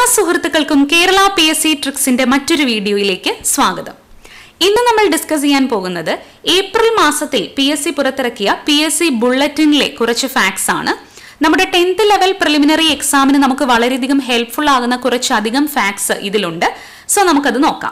സുഹൃത്തുക്കൾക്കും Kerala P S C ട്രിക്സിന്റെ മറ്റൊരു വീഡിയോയിലേക്ക് സ്വാഗതം ഇന്ന് നമ്മൾ ഡിസ്കസ് ചെയ്യാൻ പോകുന്നത് ഏപ്രിൽ മാസത്തിൽ പി എസ് സി പുറത്തിറക്കിയ പി എസ് സി ബുള്ളറ്റിനിലെ കുറച്ച് ഫാക്ട്സ് ആണ് നമ്മുടെ ടെൻത്ത് ലെവൽ പ്രിലിമിനറി എക്സാമിന് നമുക്ക് വളരെയധികം ഹെൽപ്ഫുൾ ആകുന്ന കുറച്ചധികം ഫാക്ട്സ് ഇതിലുണ്ട് സോ നമുക്കത് നോക്കാം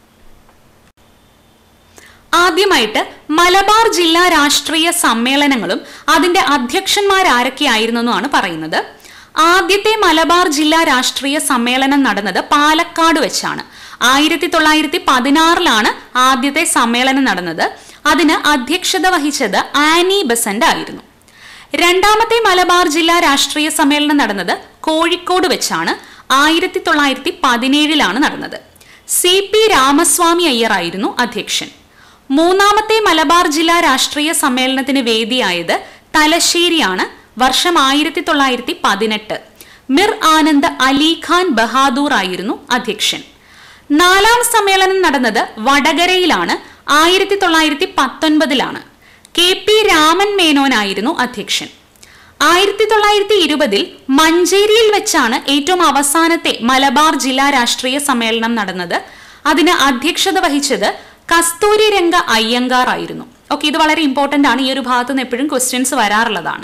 ആദ്യമായിട്ട് മലബാർ ജില്ലാ രാഷ്ട്രീയ സമ്മേളനങ്ങളും അതിന്റെ അധ്യക്ഷന്മാരാരൊക്കെയായിരുന്നു എന്നാണ് പറയുന്നത് ആദ്യത്തെ മലബാർ ജില്ലാ രാഷ്ട്രീയ സമ്മേളനം നടന്നത് പാലക്കാട് വെച്ചാണ് ആയിരത്തി തൊള്ളായിരത്തി പതിനാറിലാണ് ആദ്യത്തെ സമ്മേളനം നടന്നത് അതിന് അധ്യക്ഷത വഹിച്ചത് ആനി ബസന്റ് ആയിരുന്നു രണ്ടാമത്തെ മലബാർ ജില്ലാ രാഷ്ട്രീയ സമ്മേളനം നടന്നത് കോഴിക്കോട് വെച്ചാണ് ആയിരത്തി തൊള്ളായിരത്തി പതിനേഴിലാണ് നടന്നത് സി പി രാമസ്വാമി അയ്യറായിരുന്നു അധ്യക്ഷൻ മൂന്നാമത്തെ മലബാർ ജില്ലാ രാഷ്ട്രീയ സമ്മേളനത്തിന് വേദിയായത് തലശ്ശേരിയാണ് വർഷം ആയിരത്തി തൊള്ളായിരത്തി പതിനെട്ട് മിർ ആനന്ദ് അലിഖാൻ ബഹാദൂർ ആയിരുന്നു അധ്യക്ഷൻ നാലാം സമ്മേളനം നടന്നത് വടകരയിലാണ് ആയിരത്തി തൊള്ളായിരത്തി പത്തൊൻപതിലാണ് കെ പി രാമൻ മേനോനായിരുന്നു അധ്യക്ഷൻ ആയിരത്തി തൊള്ളായിരത്തി ഇരുപതിൽ മഞ്ചേരിയിൽ വെച്ചാണ് ഏറ്റവും അവസാനത്തെ മലബാർ ജില്ലാ രാഷ്ട്രീയ സമ്മേളനം നടന്നത് അതിന് അധ്യക്ഷത വഹിച്ചത് കസ്തൂരി രംഗ അയ്യങ്കാർ ആയിരുന്നു ഓക്കെ ഇത് വളരെ ഇമ്പോർട്ടന്റ് ആണ് ഈ ഒരു ഭാഗത്ത് നിന്ന് എപ്പോഴും ക്വസ്റ്റ്യൻസ് വരാറുള്ളതാണ്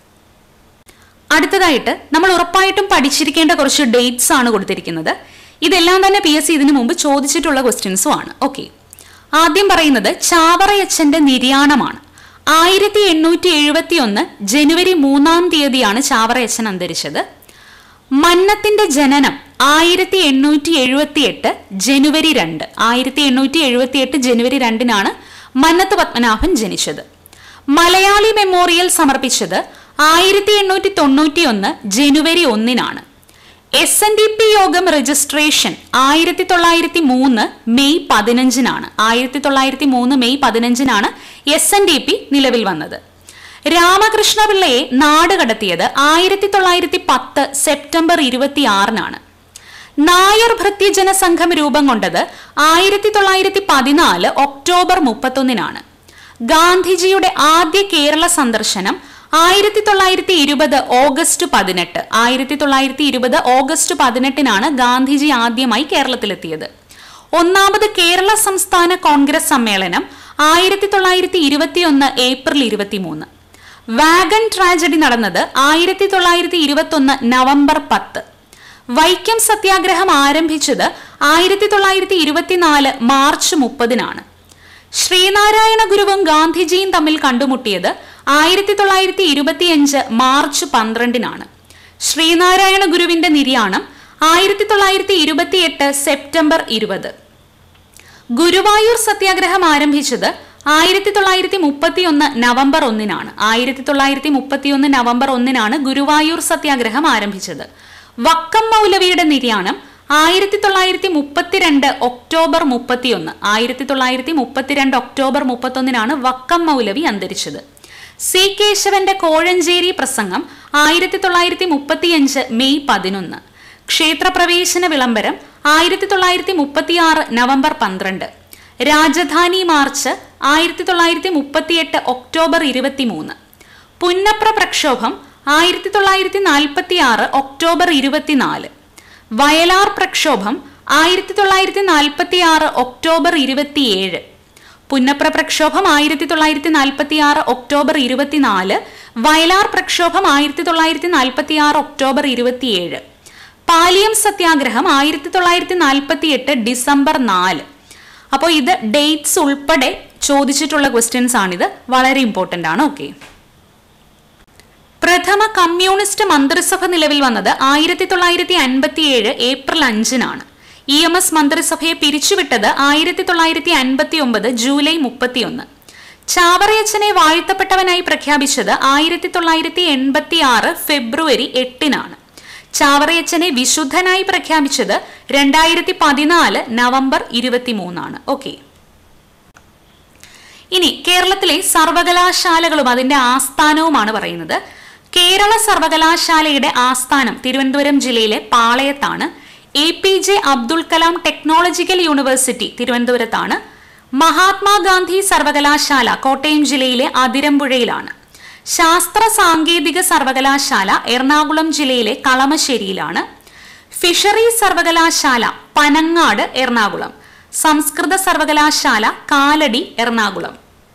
അടുത്തതായിട്ട് നമ്മൾ ഉറപ്പായിട്ടും പഠിച്ചിരിക്കേണ്ട കുറച്ച് ഡേറ്റ്സ് ആണ് കൊടുത്തിരിക്കുന്നത് ഇതെല്ലാം തന്നെ പി എസ് സി ഇതിനു മുമ്പ് ചോദിച്ചിട്ടുള്ള ക്വസ്റ്റ്യൻസും ആണ് ഓക്കെ ആദ്യം പറയുന്നത് ചാവറയച്ചന്റെ നിര്യാണമാണ് ആയിരത്തി എണ്ണൂറ്റി എഴുപത്തി ഒന്ന് ജനുവരി മൂന്നാം തീയതിയാണ് ചാവറയച്ചൻ അന്തരിച്ചത് മന്നത്തിന്റെ ജനനം ആയിരത്തി എണ്ണൂറ്റി എഴുപത്തി എട്ട് ജനുവരി രണ്ട് ആയിരത്തി എണ്ണൂറ്റി എഴുപത്തി എട്ട് ജനുവരി രണ്ടിനാണ് മന്നത്ത് പത്മനാഭൻ ജനിച്ചത് മലയാളി മെമ്മോറിയൽ സമർപ്പിച്ചത് ആയിരത്തി എണ്ണൂറ്റി തൊണ്ണൂറ്റി ഒന്ന് ജനുവരി ഒന്നിനാണ് എസ് എൻ ഡി പി യോഗം രജിസ്ട്രേഷൻ ആയിരത്തി തൊള്ളായിരത്തി മൂന്ന് മെയ് പതിനഞ്ചിനാണ് ആയിരത്തി തൊള്ളായിരത്തി മൂന്ന് മെയ് പതിനഞ്ചിനാണ് എസ് എൻ ഡി പി നിലവിൽ വന്നത് രാമകൃഷ്ണപിള്ളയെ നാട് കടത്തിയത് ആയിരത്തി തൊള്ളായിരത്തി പത്ത് സെപ്റ്റംബർ ഇരുപത്തി ആറിനാണ് നായർ ഭൃത്യജന സംഘം രൂപം കൊണ്ടത് ആയിരത്തി തൊള്ളായിരത്തി പതിനാല് ഒക്ടോബർ മുപ്പത്തൊന്നിനാണ് ഗാന്ധിജിയുടെ ആദ്യ കേരള സന്ദർശനം ആയിരത്തി തൊള്ളായിരത്തി ഇരുപത് ഓഗസ്റ്റ് പതിനെട്ട് ആയിരത്തി തൊള്ളായിരത്തി ഇരുപത് ഓഗസ്റ്റ് പതിനെട്ടിനാണ് ഗാന്ധിജി ആദ്യമായി കേരളത്തിലെത്തിയത് ഒന്നാമത് കേരള സംസ്ഥാന കോൺഗ്രസ് സമ്മേളനം ആയിരത്തി തൊള്ളായിരത്തി ഇരുപത്തിയൊന്ന് ഏപ്രിൽ ഇരുപത്തിമൂന്ന് വാഗൺ ട്രാജഡി നടന്നത് ആയിരത്തി തൊള്ളായിരത്തി ഇരുപത്തൊന്ന് നവംബർ പത്ത് വൈക്കം സത്യാഗ്രഹം ആരംഭിച്ചത് ആയിരത്തി തൊള്ളായിരത്തി ഇരുപത്തിനാല് മാർച്ച് മുപ്പതിനാണ് ശ്രീനാരായണ ഗുരുവും ഗാന്ധിജിയും തമ്മിൽ കണ്ടുമുട്ടിയത് ആയിരത്തി തൊള്ളായിരത്തി ഇരുപത്തിയഞ്ച് മാർച്ച് പന്ത്രണ്ടിനാണ് ശ്രീനാരായണ ഗുരുവിന്റെ നിര്യാണം ആയിരത്തി തൊള്ളായിരത്തി ഇരുപത്തിയെട്ട് സെപ്റ്റംബർ ഇരുപത് ഗുരുവായൂർ സത്യാഗ്രഹം ആരംഭിച്ചത് ആയിരത്തി തൊള്ളായിരത്തി മുപ്പത്തിയൊന്ന് നവംബർ ഒന്നിനാണ് ആയിരത്തി തൊള്ളായിരത്തി മുപ്പത്തിയൊന്ന് നവംബർ ഒന്നിനാണ് ഗുരുവായൂർ സത്യാഗ്രഹം ആരംഭിച്ചത് വക്കം മൗലവിയുടെ നിര്യാണം ആയിരത്തി തൊള്ളായിരത്തി മുപ്പത്തിരണ്ട് ഒക്ടോബർ മുപ്പത്തിയൊന്ന് ആയിരത്തി തൊള്ളായിരത്തി മുപ്പത്തിരണ്ട് ഒക്ടോബർ മുപ്പത്തൊന്നിനാണ് വക്കം മൗലവി അന്തരിച്ചത് സി കേശവന്റെ കോഴഞ്ചേരി പ്രസംഗം ആയിരത്തി തൊള്ളായിരത്തി മുപ്പത്തിയഞ്ച് മെയ് പതിനൊന്ന് ക്ഷേത്രപ്രവേശന വിളംബരം ആയിരത്തി തൊള്ളായിരത്തി മുപ്പത്തിയാറ് നവംബർ പന്ത്രണ്ട് രാജധാനി മാർച്ച് ആയിരത്തി തൊള്ളായിരത്തി മുപ്പത്തിയെട്ട് ഒക്ടോബർ ഇരുപത്തിമൂന്ന് പുന്നപ്ര പ്രക്ഷോഭം ആയിരത്തി തൊള്ളായിരത്തി നാൽപ്പത്തി ആറ് ഒക്ടോബർ ഇരുപത്തിനാല് വയലാർ പ്രക്ഷോഭം ആയിരത്തി തൊള്ളായിരത്തി നാൽപ്പത്തി ആറ് ഒക്ടോബർ ഇരുപത്തിയേഴ് പുന്നപ്ര പ്രക്ഷോഭം ആയിരത്തി തൊള്ളായിരത്തി നാൽപ്പത്തി ആറ് ഒക്ടോബർ ഇരുപത്തിനാല് വയലാർ പ്രക്ഷോഭം ആയിരത്തി തൊള്ളായിരത്തി നാൽപ്പത്തി ആറ് ഒക്ടോബർ ഇരുപത്തിയേഴ് പാലിയം സത്യാഗ്രഹം ആയിരത്തി തൊള്ളായിരത്തി നാൽപ്പത്തി എട്ട് ഡിസംബർ നാല് അപ്പോൾ ഇത് ഡേറ്റ്സ് ഉൾപ്പെടെ ചോദിച്ചിട്ടുള്ള ക്വസ്റ്റ്യൻസ് ആണിത് വളരെ ഇമ്പോർട്ടൻ്റ് ആണ് ഓക്കെ പ്രഥമ കമ്മ്യൂണിസ്റ്റ് മന്ത്രിസഭ നിലവിൽ വന്നത് ആയിരത്തി തൊള്ളായിരത്തി അൻപത്തി ഏഴ് ഏപ്രിൽ അഞ്ചിനാണ് ഇ എം എസ് മന്ത്രിസഭയെ പിരിച്ചുവിട്ടത് ആയിരത്തി തൊള്ളായിരത്തി അൻപത്തി ഒമ്പത് ജൂലൈ മുപ്പത്തിയൊന്ന് ചാവറയച്ചനെ വാഴ്ത്തപ്പെട്ടവനായി പ്രഖ്യാപിച്ചത് ആയിരത്തി തൊള്ളായിരത്തി എൺപത്തി ആറ് ഫെബ്രുവരി എട്ടിനാണ് ചാവറയച്ചനെ വിശുദ്ധനായി പ്രഖ്യാപിച്ചത് രണ്ടായിരത്തി പതിനാല് നവംബർ ഇരുപത്തിമൂന്നാണ് ഓക്കെ ഇനി കേരളത്തിലെ സർവകലാശാലകളും അതിന്റെ ആസ്ഥാനവുമാണ് പറയുന്നത് കേരള സർവകലാശാലയുടെ ആസ്ഥാനം തിരുവനന്തപുരം ജില്ലയിലെ പാളയത്താണ് A P J Abdul Kalam technological university തിരുവനന്തപുരത്താണ് മഹാത്മാഗാന്ധി സർവകലാശാല കോട്ടയം ജില്ലയിലെ അതിരമ്പുഴയിലാണ് ശാസ്ത്ര സാങ്കേതിക സർവകലാശാല എറണാകുളം ജില്ലയിലെ കളമശ്ശേരിയിലാണ് ഫിഷറീസ് സർവകലാശാല പനങ്ങാട് എറണാകുളം സംസ്കൃത സർവകലാശാല കാലടി എറണാകുളം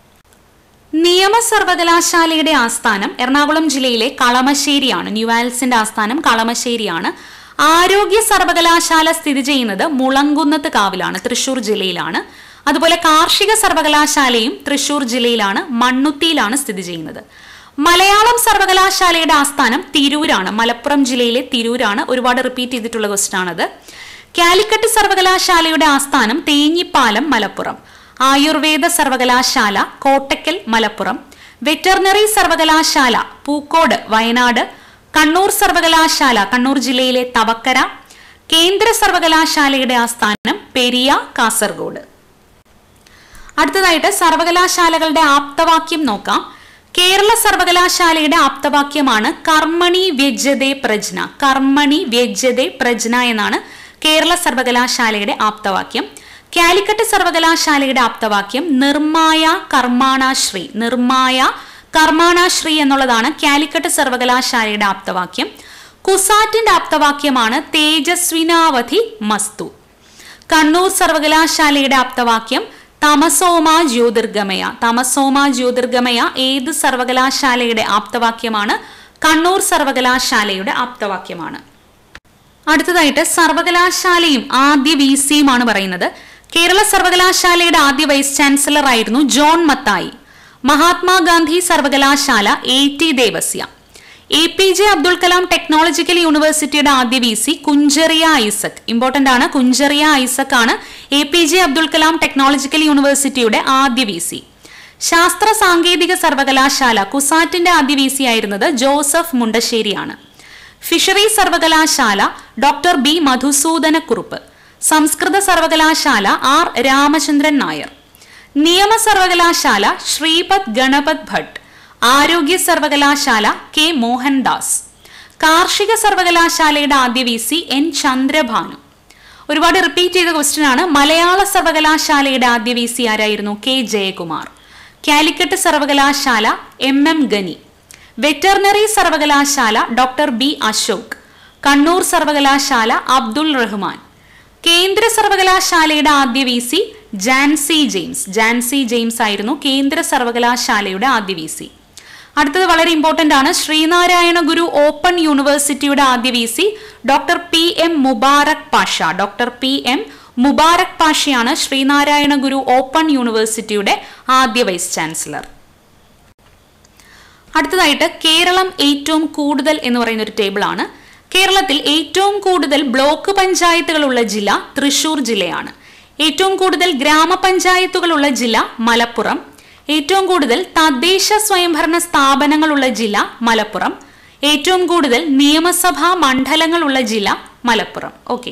നിയമ സർവകലാശാലയുടെ ആസ്ഥാനം എറണാകുളം ജില്ലയിലെ കളമശ്ശേരിയാണ് ന്യൂവാൽസിന്റെ ആസ്ഥാനം കളമശ്ശേരിയാണ് ആരോഗ്യ സർവകലാശാല സ്ഥിതി ചെയ്യുന്നത് മുളങ്കുന്നത്ത് കാവിലാണ് തൃശൂർ ജില്ലയിലാണ് അതുപോലെ കാർഷിക സർവകലാശാലയും തൃശൂർ ജില്ലയിലാണ് മണ്ണുത്തിയിലാണ് സ്ഥിതി ചെയ്യുന്നത് മലയാളം സർവകലാശാലയുടെ ആസ്ഥാനം തിരൂരാണ് മലപ്പുറം ജില്ലയിലെ തിരൂരാണ് ഒരുപാട് റിപ്പീറ്റ് ചെയ്തിട്ടുള്ള ക്വസ്റ്റൻ ആണത് കാലിക്കറ്റ് സർവകലാശാലയുടെ ആസ്ഥാനം തേഞ്ഞിപ്പാലം മലപ്പുറം ആയുർവേദ സർവകലാശാല കോട്ടക്കൽ മലപ്പുറം വെറ്ററിനറി സർവകലാശാല പൂക്കോട് വയനാട് കണ്ണൂർ സർവകലാശാല കണ്ണൂർ ജില്ലയിലെ തവക്കര കേന്ദ്ര സർവകലാശാലയുടെ ആസ്ഥാനം പെരിയ കാസർഗോഡ് അടുത്തതായിട്ട് സർവകലാശാലകളുടെ ആപ്തവാക്യം നോക്കാം കേരള സർവകലാശാലയുടെ ആപ്തവാക്യമാണ് കർമ്മണി വ്യജ്യതേ പ്രജ്ന കർമ്മണി വ്യജ്യതേ പ്രജ്ന എന്നാണ് കേരള സർവകലാശാലയുടെ ആപ്തവാക്യം കാലിക്കറ്റ് സർവകലാശാലയുടെ ആപ്തവാക്യം നിർമായ കർമാണാശ്രീ നിർമായ കർമാണാശ്രീ എന്നുള്ളതാണ് കാലിക്കറ്റ് സർവകലാശാലയുടെ ആപ്തവാക്യം കുസാറ്റിന്റെ ആപ്തവാക്യമാണ് തേജസ്വിനാവധി മസ്തു കണ്ണൂർ സർവകലാശാലയുടെ ആപ്തവാക്യം തമസോമ ജ്യോതിർഗമയ തമസോമ ജ്യോതിർഗമയ ഏത് സർവകലാശാലയുടെ ആപ്തവാക്യമാണ് കണ്ണൂർ സർവകലാശാലയുടെ ആപ്തവാക്യമാണ് അടുത്തതായിട്ട് സർവകലാശാലയും ആദ്യ വി സിയുമാണ് പറയുന്നത് കേരള സർവകലാശാലയുടെ ആദ്യ വൈസ് ചാൻസലർ ആയിരുന്നു ജോൺ മത്തായി മഹാത്മാഗാന്ധി സർവകലാശാല A T Devasya A P J Abdul Kalam technological യൂണിവേഴ്സിറ്റിയുടെ ആദ്യ V C Kunchariya Isaac important ആണ് കുഞ്ചറിയ ഐസക് ആണ് A P J Abdul Kalam technological യൂണിവേഴ്സിറ്റിയുടെ ആദ്യ വി സി ശാസ്ത്ര സാങ്കേതിക സർവകലാശാല കുസാറ്റിന്റെ ആദ്യ വി സി ആയിരുന്നത് ജോസഫ് മുണ്ടശ്ശേരിയാണ് ഫിഷറി സർവകലാശാല ഡോക്ടർ ബി മധുസൂദനക്കുറുപ്പ് സംസ്കൃത സർവകലാശാല ആർ രാമചന്ദ്രൻ നായർ നിയമ സർവകലാശാല ശ്രീപദ് ഗണപത് ഭട്ട് ആരോഗ്യ സർവകലാശാല കെ മോഹൻദാസ് കാർഷിക സർവകലാശാലയുടെ ആദ്യ വി സി എൻ ചന്ദ്രഭാനു ഒരുപാട് റിപ്പീറ്റ് ചെയ്ത ക്വസ്റ്റ്യൻ ആണ് മലയാള സർവകലാശാലയുടെ ആദ്യ വി സി ആരായിരുന്നു കെ ജയകുമാർ കാലിക്കറ്റ് സർവകലാശാല എം എം ഗനി വെറ്ററിനറി സർവകലാശാല ഡോക്ടർ ബി അശോക് കണ്ണൂർ സർവകലാശാല അബ്ദുൾ റഹ്മാൻ കേന്ദ്ര സർവകലാശാലയുടെ ആദ്യ വി സി ജാൻസി ജെയിംസ് ജാൻസി ജെയിംസ് ആയിരുന്നു കേന്ദ്ര സർവകലാശാലയുടെ ആദ്യ വി സി അടുത്തത് വളരെ ഇമ്പോർട്ടന്റ് ആണ് ശ്രീനാരായണ ഗുരു ഓപ്പൺ യൂണിവേഴ്സിറ്റിയുടെ ആദ്യ V C doctor P M Mubarak Pasha doctor P M Mubarak പാഷയാണ് ശ്രീനാരായണ ഗുരു ഓപ്പൺ യൂണിവേഴ്സിറ്റിയുടെ ആദ്യ വൈസ് ചാൻസലർ അടുത്തതായിട്ട് കേരളം ഏറ്റവും കൂടുതൽ എന്ന് പറയുന്ന ഒരു ടേബിൾ ആണ് കേരളത്തിൽ ഏറ്റവും കൂടുതൽ ബ്ലോക്ക് പഞ്ചായത്തുകളുള്ള ജില്ല തൃശൂർ ജില്ലയാണ് ഏറ്റവും കൂടുതൽ ഗ്രാമപഞ്ചായത്തുകളുള്ള ജില്ല മലപ്പുറം ഏറ്റവും കൂടുതൽ തദ്ദേശ സ്വയംഭരണ സ്ഥാപനങ്ങളുള്ള ജില്ല മലപ്പുറം ഏറ്റവും കൂടുതൽ നിയമസഭാ മണ്ഡലങ്ങളുള്ള ജില്ല മലപ്പുറം ഓക്കെ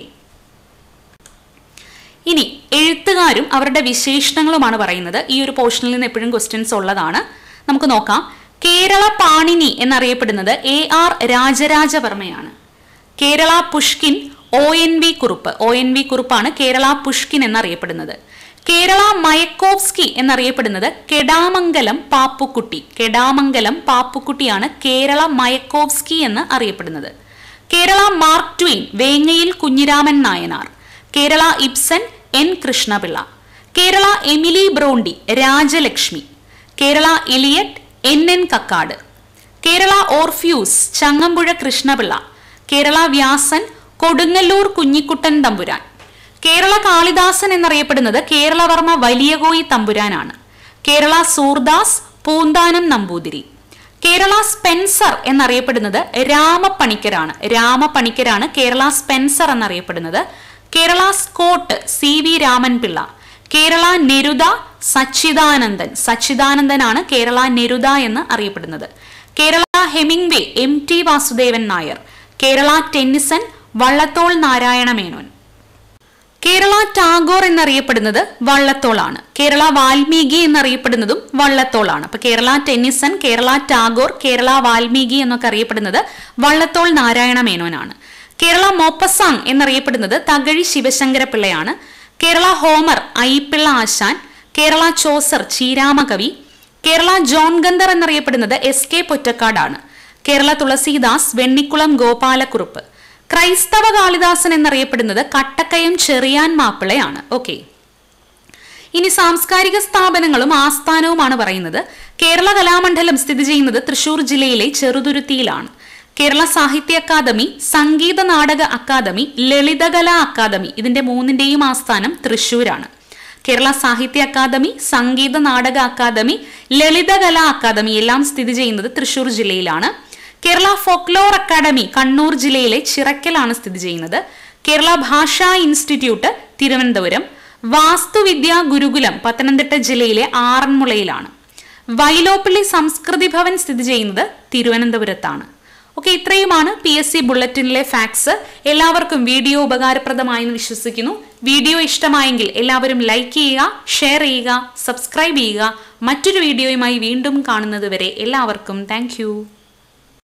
ഇനി എഴുത്തുകാരും അവരുടെ വിശേഷണങ്ങളുമാണ് പറയുന്നത് ഈ ഒരു പോർഷനിൽ നിന്ന് എപ്പോഴും ക്വസ്റ്റ്യൻസ് ഉള്ളതാണ് നമുക്ക് നോക്കാം കേരള പാണിനി എന്നറിയപ്പെടുന്നത് എ ആർ രാജരാജവർമ്മയാണ് Kerala Pushkin O N V Kurup O N V കുറുപ്പാണ് കേരള പുഷ്കിൻ എന്നറിയപ്പെടുന്നത് കേരള മയക്കോവ്സ്കി എന്നറിയപ്പെടുന്നത് കെടാമംഗലം പാപ്പുക്കുട്ടി കെടാമംഗലം പാപ്പുക്കുട്ടിയാണ് കേരള മയക്കോവ്സ്കി എന്ന് അറിയപ്പെടുന്നത് Kerala Mark Twain Vengayil Kunhiraman Nayanar Kerala Ibsen N Krishna Pillai Kerala Emily Bronte Rajalakshmi Kerala Eliot N N Kakkad Kerala Orpheus Changampuzha Krishna Pillai Kerala Vyasan Kodungallur Kunhikuttan Thampuran Kerala Kalidasan എന്നറിയപ്പെടുന്നത് കേരളവർമ്മ വലിയകോയി തമ്പുരാനാണ് കേരള സൂർദാസ് പൂന്താനം നമ്പൂതിരി കേരള സ്പെൻസർ എന്നറിയപ്പെടുന്നത് രാമപ്പണിക്കരാണ് രാമപ്പണിക്കരാണ് കേരള സ്പെൻസർ എന്നറിയപ്പെടുന്നത് Kerala Scott C V Raman Pillai Kerala Neruda Sachidanandan സച്ചിദാനന്ദനാണ് കേരള നെരുദ എന്ന് അറിയപ്പെടുന്നത് Kerala Hemingway M T Vasudevan Nair Kerala Tennyson Vallathol Narayana Menon Kerala Tagore എന്നറിയപ്പെടുന്നത് വള്ളത്തോളാണ് കേരള വാൽമീകി എന്നറിയപ്പെടുന്നതും വള്ളത്തോളാണ് അപ്പൊ കേരള ടെന്നിസൺ കേരള ടാഗോർ കേരള വാൽമീകി എന്നൊക്കെ അറിയപ്പെടുന്നത് വള്ളത്തോൾ നാരായണ മേനോനാണ് കേരള മോപ്പസാങ് എന്നറിയപ്പെടുന്നത് തകഴി ശിവശങ്കരപിള്ളയാണ് Kerala Homer Ayyappilla Asan Kerala Chaucer Cheeramakavi Kerala John Gunther എന്നറിയപ്പെടുന്നത് എസ് കെ പൊറ്റക്കാടാണ് കേരള തുളസീദാസ് വെണ്ണിക്കുളം ഗോപാലക്കുറുപ്പ് ക്രൈസ്തവ കാളിദാസൻ എന്നറിയപ്പെടുന്നത് കട്ടക്കയം ചെറിയാൻ മാപ്പിളയാണ് ഓക്കെ ഇനി സാംസ്കാരിക സ്ഥാപനങ്ങളും ആസ്ഥാനവുമാണ് പറയുന്നത് കേരള കലാമണ്ഡലം സ്ഥിതി ചെയ്യുന്നത് തൃശൂർ ജില്ലയിലെ ചെറുതുരുത്തിയിലാണ് കേരള സാഹിത്യ അക്കാദമി സംഗീത നാടക അക്കാദമി ലളിതകലാ അക്കാദമി ഇതിന്റെ മൂന്നിന്റെയും ആസ്ഥാനം തൃശൂരാണ് കേരള സാഹിത്യ അക്കാദമി സംഗീത നാടക അക്കാദമി ലളിതകലാ അക്കാദമി എല്ലാം സ്ഥിതി ചെയ്യുന്നത് തൃശൂർ ജില്ലയിലാണ് കേരള ഫോക്ലോർ അക്കാദമി കണ്ണൂർ ജില്ലയിലെ ചിറക്കലാണ് സ്ഥിതി ചെയ്യുന്നത് കേരള ഭാഷാ ഇൻസ്റ്റിറ്റ്യൂട്ട് തിരുവനന്തപുരം വാസ്തുവിദ്യാ ഗുരുകുലം പത്തനംതിട്ട ജില്ലയിലെ ആറന്മുളയിലാണ് വൈലോപ്പള്ളി സംസ്കൃതി ഭവൻ സ്ഥിതി ചെയ്യുന്നത് തിരുവനന്തപുരത്താണ് ഓക്കെ ഇത്രയുമാണ് പി എസ് സി ബുള്ളറ്റിനിലെ ഫാക്സ് എല്ലാവർക്കും വീഡിയോ ഉപകാരപ്രദമായെന്ന് വിശ്വസിക്കുന്നു വീഡിയോ ഇഷ്ടമായെങ്കിൽ എല്ലാവരും ലൈക്ക് ചെയ്യുക ഷെയർ ചെയ്യുക സബ്സ്ക്രൈബ് ചെയ്യുക മറ്റൊരു വീഡിയോയുമായി വീണ്ടും കാണുന്നത് വരെ എല്ലാവർക്കും താങ്ക്